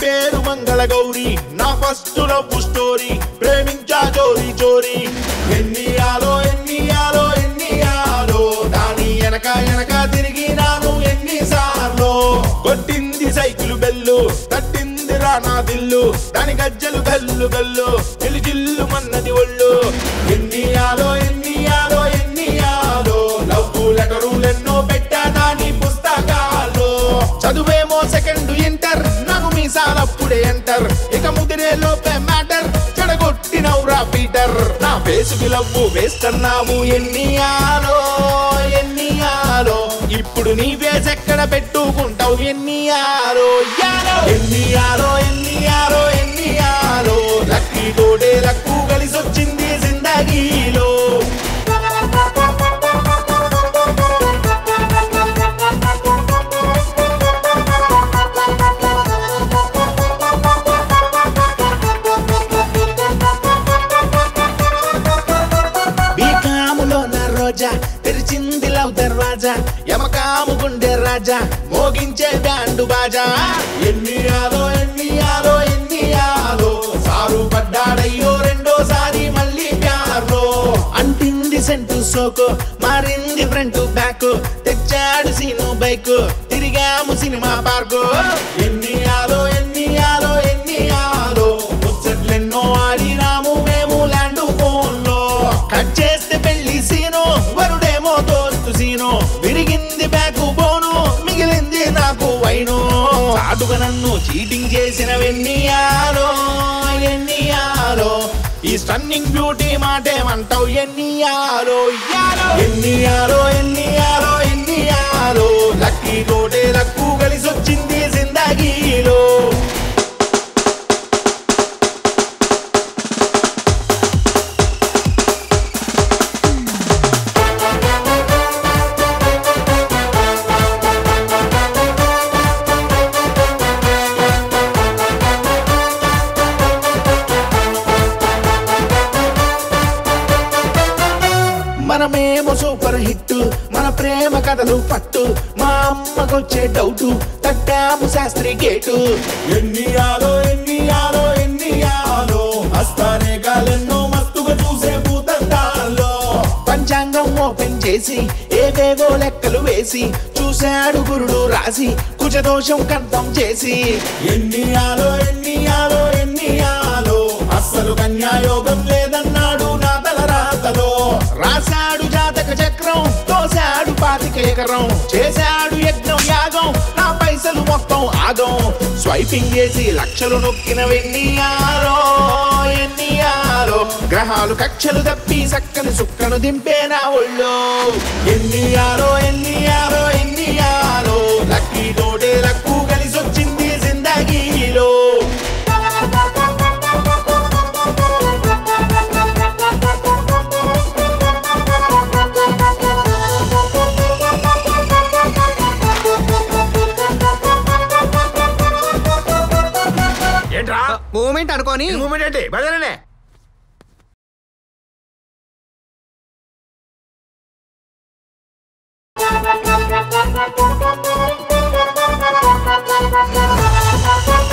పేరు మంగళ గౌరి నా ఫస్ట్ లవ్ స్టోరీ ప్రేమించా చోరీ చోరీ ఎన్ని ఆలో ఎన్ని ఆలో ఎన్ని ఆలో దాని వెనక వెనక తిరిగి నాను ఎన్నిసార్లు కొట్టింది సైకిల్ బెల్లు తట్టింది రా నా దిల్లు దాని గజ్జలు గల్లు గల్లు జిల్లు మన్నది ఒళ్ళు ఎన్ని ఆలో ఎన్ని ఆలో ఎన్ని ఆలో లవ్వు లెటరులెన్నో పెట్టా దాని పుస్తకాలు చదువేమో సెకండ్ ఇంటర్ నాకు మీసాలప్పుడే ఎంటర్ ఇక ముదిరే లోపే మ్యాటర్ చెడగొట్టినవురా పీటర్ నా ఫేసుకి లవ్వు వేస్తున్నావు ఎన్ని ఆలో ఎన్ని ఆలో ఇప్పుడు నీ ఫేస్ ఎక్కడ పెట్టుకుంటావు ఎన్ని ఆలో యాలో ఎన్ని ఆలో ఎన్ని ఆలో ఎన్ని ఆలో లక్కీ తోడే లక్కు కలిసొచ్చింది జిందగీలో బీకాములో నా రోజా తెరిచింది లవ్ దర్వాజా యమకాము గుండె రాజా మోగించే బ్యాండు బాజా ఎన్ని ఆలో ఎన్ని ఆలో ఎన్ని ఆలో సారు పడ్డాడయ్యో రెండోసారి మళ్ళీ ప్యార్లో అంటింది సెంటు సోకు మారింది ఫ్రంట్ బ్యాక్ తెచ్చాడు సీను బైక్ తిరిగాము సినిమా పార్కు ఎన్ని ఆలో ఎన్ని ఆలో ఎన్ని ఆలో ముచ్చట్లెన్నో ఆడినాము మేము ల్యాండ్ ఫోన్లో కట్ చేస్తే పెళ్లి సీను వరుడేమో దోస్తు సీను విరిగింది బ్యాకు బోను మిగిలింది నాకు వైను చాటుగా నన్ను చీటింగ్ చేసిన వెన్నియాలో ఎన్నియాలో ఈ స్టన్నింగ్ బ్యూటీ మాటేమంటావు ఎన్నియాలో యాలో ఎన్నియాలో ఎన్నియాలో ఎన్నియాలో లక్కీ తోటే లక్కు కలిసొచ్చింది జిందగీలో మనమేమో సూపర్ హిట్ మన ప్రేమ కథలు పట్టు మా అమ్మకొచ్చే డౌట్ తట్టాము శాస్త్రి గేటు ఎన్ని ఆలో ఎన్ని ఆలో ఎన్ని ఆలో హస్తానే కాలెన్నో మస్తుగా చూసే భూతంతాల్లో పంచాంగం ఓపెన్ చేసి ఏవేవో లెక్కలు వేసి చూశాడు గురుడు రాసి కుజదోషం కంఠం చేసి ఎన్ని ఆలో ఎన్ని ఆలో ఎన్ని ఆలో అస్సలు కన్యాయోగం లేదన్నాడు నా తల రాతలో రాశాడు జాతక చక్రం తోశాడు పాతిక ఎకరం చేశాడు యజ్ఞం యాగం నా పైసలు మొత్తం ఆగం స్వైపింగ్ చేసి లక్షలు నొక్కిన వెన్నియాలో ఎన్నియాలో గ్రహాలు కక్షలు తప్పి సక్కని సుక్కను దింపే నా ఒళ్ళో ఎన్నియాలో ఎన్నియాలో ఎన్నియాలో లక్కీ తోటే లక్కు కలిసొచ్చింది జిందగీలో ఏంట్రా మూమెంట్ అనుకోని మూమెంట్ ఏంటి బదలనే Thank you.